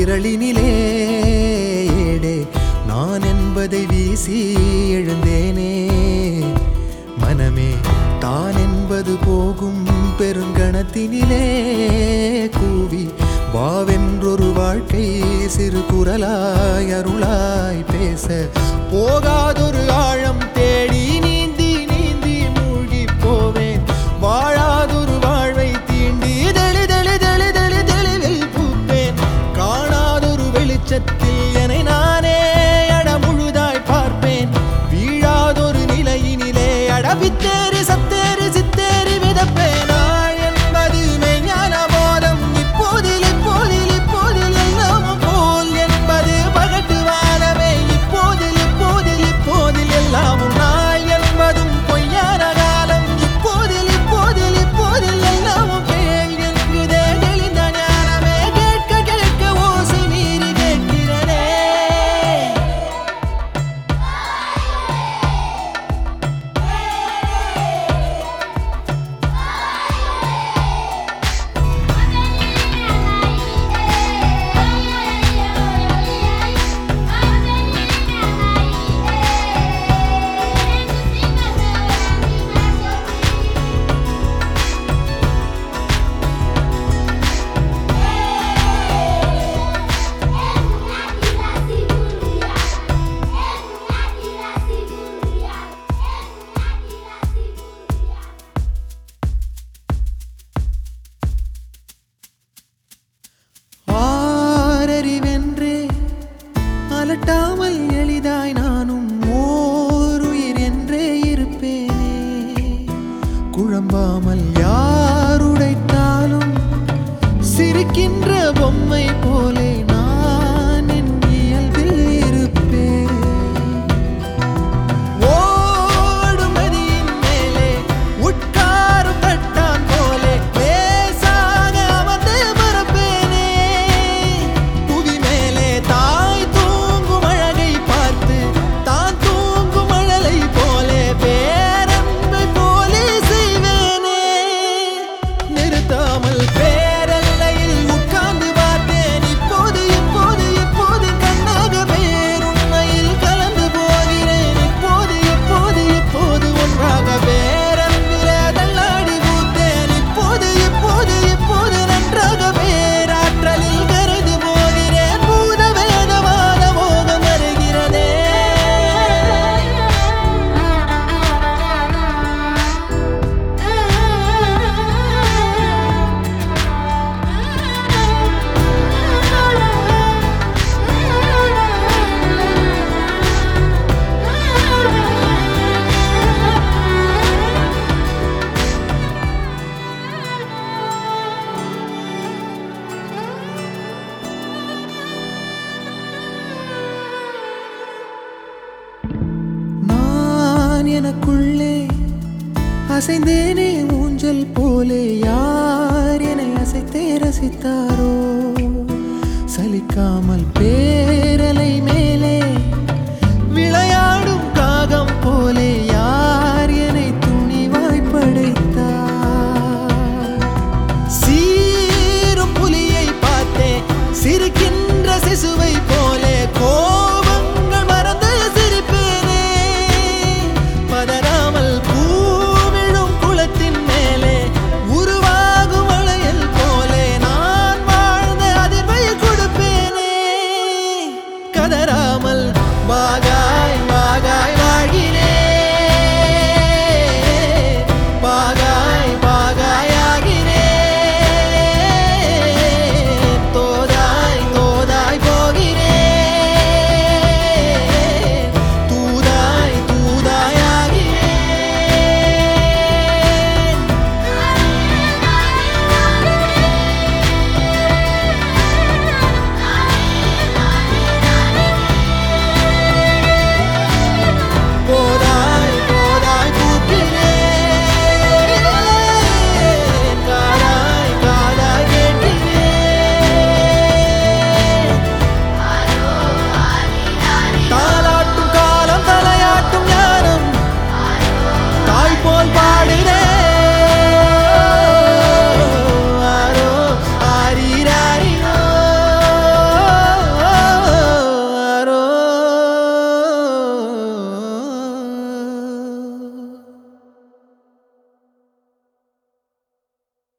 விரலினிலே ஏடே நான் என்பதை வீசி எழுந்தேனே மனமே தான் என்பது போகும் பெருங்கணத்தினிலே கூவி வாவென்றொரு வாழ்க்கை சிறு குரலாய் அருளாய் பேச போகாதொரு ஆழம் தேடி நீந்தி நீந்தி மூழ்கி போவேன் வாழாதொரு வாழ்வை தீண்டி தெளி தெளி தெளி தெளி தெளிவில் பூப்பேன் காணாதொரு வெளிச்சத்தில் என்னை நானே அட முழுதாய் பார்ப்பேன் வீழாதொரு நிலையினிலே அடவித்தேறி சத்தேறி சித்தேறி விதப்பேன் நாள் என்பது மெய்ஞான போதம் இப்போதில் இப்போதில் இப்போதில் எல்லாமும் போல் என்பது பகட்டு வானமே இப்போதில் இப்போதில் இப்போதில் எல்லாமும் நாள் என்பதும் பொய்யான காலம் இப்போதில் இப்போதில் இப்போதில் எல்லாமும் பேய் என்குதே தெளிந்த ஞானமே கேட்க கேட்க ஓசை மீறி கேட்கிறனே ஆரறிவென்றே அலட்டாமல் எளிதாய் நானும் ஓருயிர் என்றே இருப்பேனே குழம்பாமல் யாருடைத்தாலும் சிரிக்கின்ற பொம்மை போலே நான் என் இயல்பில் இருப்பேன் ஓடும் நதியின் மேலே உட்காரும் தட்டான் போலே லேசாக அமர்ந்து மறப்பேனே புவி மேலே தாய் தூங்கும் அழகை பார்த்து தான் தூங்கும் அழலை போலே பேரன்பை போலே செய்வேனே நிறுத்தாமல் பேரல்லையில் உட்கார்ந்து பார்த்தேன் இப்போது இப்போது இப்போது கண்ணாக பேருண்மையில் கலந்து போகிறேன் இப்போது இப்போது இப்போது ஒன்றாக பேரன்பிலே தள்ளாடி பூத்தேன் இப்போது இப்போது இப்போது நன்றாக பேராற்றலில் கருது போகிறேன் பூத வேதமான மோகம் வருகிறதே நான் எனக்குள்ளே அசைந்தேனே ஊஞ்சல் போலே யார் என்னை அசைத்தே ரசித்தாரோ சலிக்காமல் பேரலை மேலே